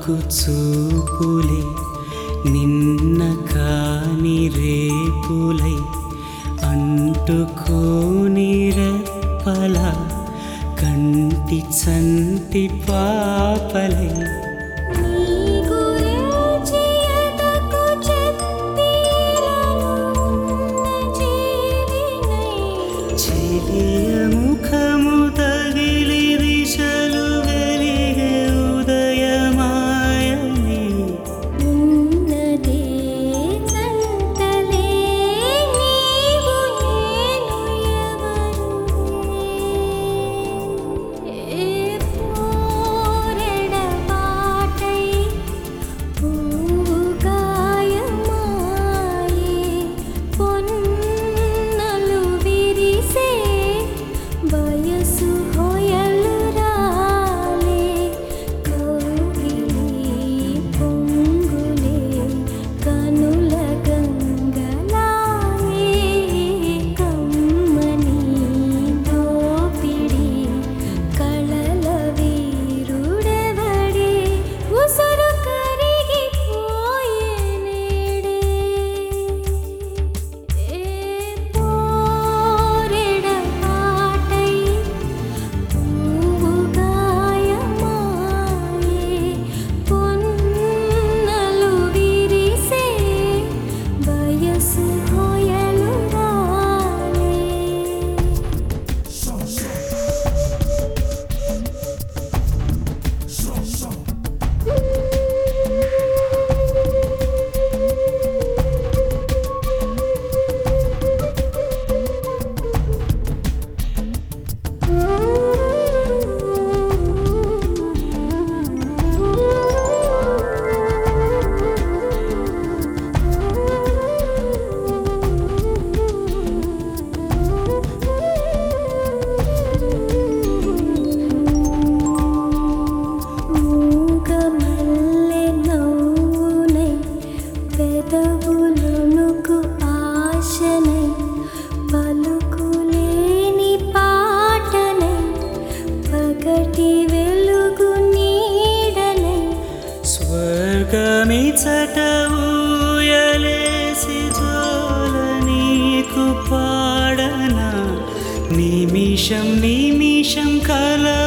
ఆకు చూపులే నిన్న కాని రేపులై అంటుకోని రెప్పల కంటి చంటి పాపలై నీ గురించి ఎదకు చెప్పిలనున్న జీవినై చెలియ ముఖము తగిలి దిశలు వెలిగే ఉదయమాయని ఉన్నదే చంతలే నీవు నేను ఎవరు ఏ పోరెడబాటై పువ్వు గాయమాయే పొన్నలు విరిసే వయసు హొయలు రాలే కౌగిలి పొంగులే కనుల గంగలాయే కమ్మని దోపిడి కళల వీరుడెవడే ఉసురు కరిగిపోయే నేడే ఏ పోరెడబాటై పువ్వు గాయమాయే పొన్నలు విరిసే వయసు హొయలు రాలే మూగమల్లె నవ్వునై పెదవులొనుకు ఆశనై పలుకులేని పాటనై పగటి వెలుగు నీడనై స్వర్గమిచట ఊయలేసి జోల నీకు పాడనా నిమిషం నిమిషం కల